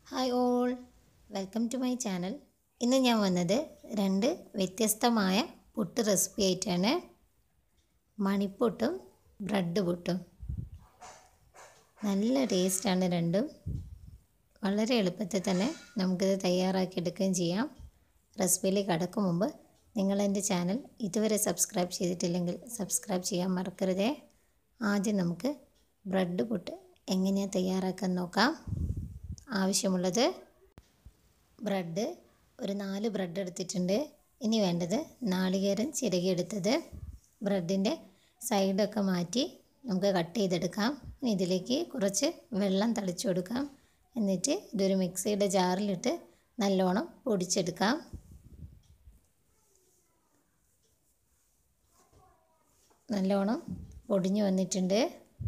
hi all welcome to my channel ഇന്ന് ഞാൻ വന്നത് രണ്ട് വ്യത്യസ്തമായ പുട്ട് റെസിപ്പി ആയിട്ടാണ് മണിപ്പുട്ടും ബ്രെഡ് പുട്ടും നല്ല ടേസ്റ്റാണ് രണ്ടും വളരെ എളുപ്പത്തിൽ തന്നെ നമുക്കിത് തയ്യാറാക്കി എടുക്കുകയും ചെയ്യാം റെസിപ്പിയിലേക്ക് കടക്കും മുമ്പ് നിങ്ങൾ എൻ്റെ ചാനൽ ഇതുവരെ സബ്സ്ക്രൈബ് ചെയ്തിട്ടില്ലെങ്കിൽ സബ്സ്ക്രൈബ് ചെയ്യാൻ മറക്കരുതേ ആദ്യം നമുക്ക് ബ്രെഡ് പുട്ട് എങ്ങനെയാണ് തയ്യാറാക്കാൻ നോക്കാം ആവശ്യമുള്ളത് ബ്രെഡ് ഒരു നാല് ബ്രെഡ് എടുത്തിട്ടുണ്ട് ഇനി വേണ്ടത് നാളികേരം ചിരകിയെടുത്തത് ബ്രെഡിൻ്റെ സൈഡൊക്കെ മാറ്റി നമുക്ക് കട്ട് ചെയ്തെടുക്കാം ഇനി ഇതിലേക്ക് കുറച്ച് വെള്ളം തളിച്ചു കൊടുക്കാം എന്നിട്ട് ഇതൊരു മിക്സിയുടെ ജാറിലിട്ട് നല്ലോണം പൊടിച്ചെടുക്കാം നല്ലോണം പൊടിഞ്ഞു വന്നിട്ടുണ്ട്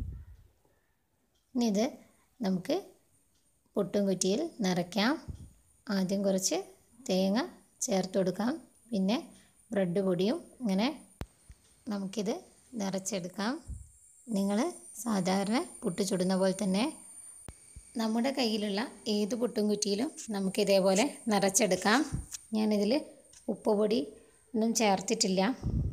ഇനി ഇത് നമുക്ക് പുട്ടും കുറ്റിയിൽ നിറയ്ക്കാം ആദ്യം കുറച്ച് തേങ്ങ ചേർത്ത് കൊടുക്കാം പിന്നെ ബ്രെഡ് പൊടിയും ഇങ്ങനെ നമുക്കിത് നിറച്ചെടുക്കാം നിങ്ങൾ സാധാരണ പുട്ട് ചുടുന്ന പോലെ തന്നെ നമ്മുടെ കയ്യിലുള്ള ഏത് പുട്ടും കുറ്റിയിലും നമുക്ക് ഇതേപോലെ നിറച്ചെടുക്കാം ഞാനിതിൽ ഉപ്പുപൊടി ഒന്നും ചേർത്തിട്ടില്ല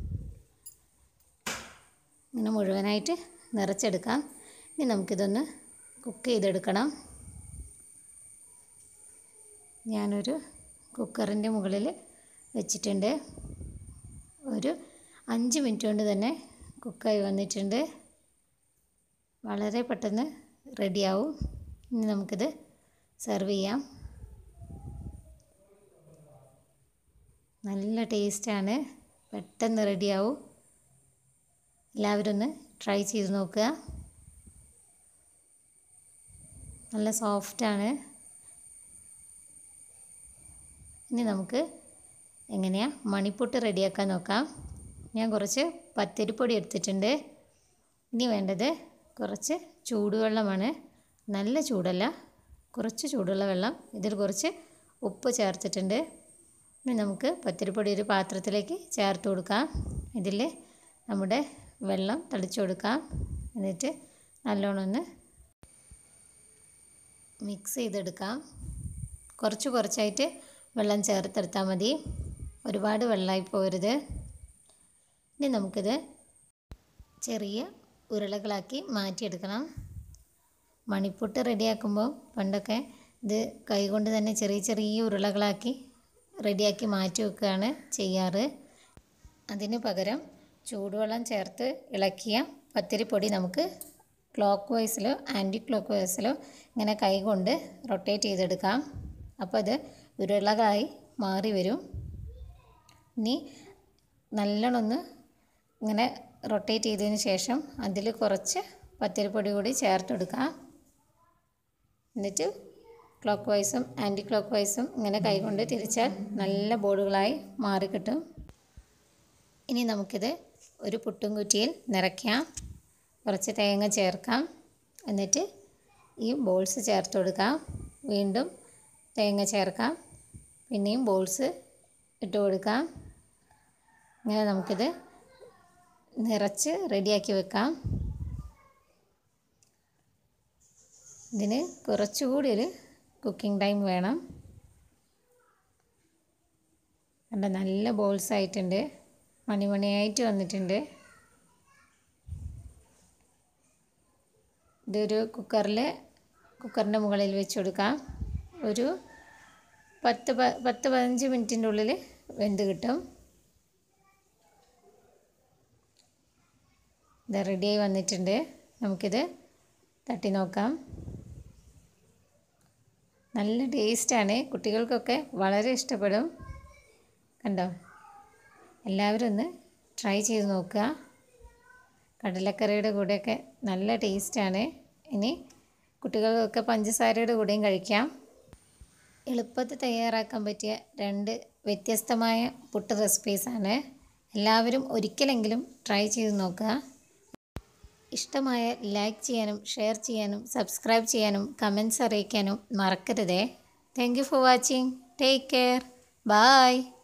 ഇങ്ങനെ മുഴുവനായിട്ട് നിറച്ചെടുക്കാം ഇനി നമുക്കിതൊന്ന് കുക്ക് ചെയ്തെടുക്കണം ഞാനൊരു കുക്കറിൻ്റെ മുകളിൽ വെച്ചിട്ടുണ്ട് ഒരു അഞ്ച് മിനിറ്റ് കൊണ്ട് തന്നെ കുക്കായി വന്നിട്ടുണ്ട് വളരെ പെട്ടെന്ന് റെഡിയാവും ഇനി നമുക്കിത് സെർവ് ചെയ്യാം നല്ല ടേസ്റ്റാണ് പെട്ടെന്ന് റെഡിയാവും എല്ലാവരും ഒന്ന് ട്രൈ ചെയ്ത് നോക്കുക നല്ല സോഫ്റ്റാണ് ഇനി നമുക്ക് എങ്ങനെയാണ് മണിപ്പുട്ട് റെഡിയാക്കാൻ നോക്കാം ഞാൻ കുറച്ച് പത്തിരിപ്പൊടി എടുത്തിട്ടുണ്ട് ഇനി വേണ്ടത് കുറച്ച് ചൂടുവെള്ളമാണ് നല്ല ചൂടല്ല കുറച്ച് ചൂടുള്ള വെള്ളം ഇതിൽ കുറച്ച് ഉപ്പ് ചേർത്തിട്ടുണ്ട് ഇനി നമുക്ക് പത്തിരിപ്പൊടി ഒരു പാത്രത്തിലേക്ക് ചേർത്ത് കൊടുക്കാം ഇതിൽ നമ്മുടെ വെള്ളം തളിച്ചു കൊടുക്കാം എന്നിട്ട് നല്ലോണം ഒന്ന് മിക്സ് ചെയ്തെടുക്കാം കുറച്ച് കുറച്ചായിട്ട് വെള്ളം ചേർത്തെടുത്താൽ മതി ഒരുപാട് വെള്ളമായി പോരുത് ഇനി നമുക്കിത് ചെറിയ ഉരുളകളാക്കി മാറ്റിയെടുക്കണം മണിപ്പുട്ട് റെഡിയാക്കുമ്പോൾ പണ്ടൊക്കെ ഇത് കൈകൊണ്ട് തന്നെ ചെറിയ ചെറിയ ഉരുളകളാക്കി റെഡിയാക്കി മാറ്റി വെക്കുകയാണ് ചെയ്യാറ് അതിന് പകരം ചൂടുവെള്ളം ചേർത്ത് ഇളക്കിയ പത്തിരിപ്പൊടി നമുക്ക് ക്ലോക്ക് വൈസിലോ ആൻറ്റി ക്ലോക്ക് വൈസിലോ ഇങ്ങനെ കൈകൊണ്ട് റൊട്ടേറ്റ് ചെയ്തെടുക്കാം അപ്പോൾ അത് ഉരുളകളായി മാറി വരും ഇനി നല്ലോണം ഒന്ന് ഇങ്ങനെ റൊട്ടേറ്റ് ചെയ്തതിന് ശേഷം അതിൽ കുറച്ച് പത്തിരിപ്പൊടി കൂടി ചേർത്തെടുക്കാം എന്നിട്ട് ക്ലോക്ക് വൈസും ആൻറ്റി ക്ലോക്ക് വൈസും ഇങ്ങനെ കൈകൊണ്ട് തിരിച്ചാൽ നല്ല ബോർഡുകളായി മാറിക്കിട്ടും ഇനി നമുക്കിത് ഒരു പുട്ടും കുറ്റിയിൽ നിറയ്ക്കാം കുറച്ച് തേങ്ങ ചേർക്കാം എന്നിട്ട് ഈ ബോൾസ് ചേർത്ത് കൊടുക്കാം വീണ്ടും തേങ്ങ ചേർക്കാം പിന്നെയും ബോൾസ് ഇട്ട് കൊടുക്കാം ഇങ്ങനെ നമുക്കിത് നിറച്ച് റെഡിയാക്കി വെക്കാം ഇതിന് കുറച്ചുകൂടി ഒരു കുക്കിംഗ് ടൈം വേണം കണ്ട നല്ല ബോൾസ് ആയിട്ടുണ്ട് മണിമണിയായിട്ട് വന്നിട്ടുണ്ട് ഇതൊരു കുക്കറിൽ കുക്കറിൻ്റെ മുകളിൽ വെച്ച് കൊടുക്കാം ഒരു പത്ത് പ പത്ത് പതിനഞ്ച് മിനിറ്റിൻ്റെ ഉള്ളിൽ വെന്ത് കിട്ടും ഇത് റെഡിയായി വന്നിട്ടുണ്ട് നമുക്കിത് തട്ടി നോക്കാം നല്ല ടേസ്റ്റാണ് കുട്ടികൾക്കൊക്കെ വളരെ ഇഷ്ടപ്പെടും കണ്ടോ എല്ലാവരും ഒന്ന് ട്രൈ ചെയ്ത് നോക്കുക കടലക്കറിയുടെ കൂടെയൊക്കെ നല്ല ടേസ്റ്റാണ് ഇനി കുട്ടികൾക്കൊക്കെ പഞ്ചസാരയുടെ കൂടെയും കഴിക്കാം എളുപ്പത്തിൽ തയ്യാറാക്കാൻ പറ്റിയ രണ്ട് വ്യത്യസ്തമായ പുട്ട് റെസിപ്പീസാണ് എല്ലാവരും ഒരിക്കലെങ്കിലും ട്രൈ ചെയ്ത് നോക്കുക ഇഷ്ടമായ ലൈക്ക് ചെയ്യാനും ഷെയർ ചെയ്യാനും സബ്സ്ക്രൈബ് ചെയ്യാനും കമൻസ് അറിയിക്കാനും മറക്കരുതേ thank you for watching take care bye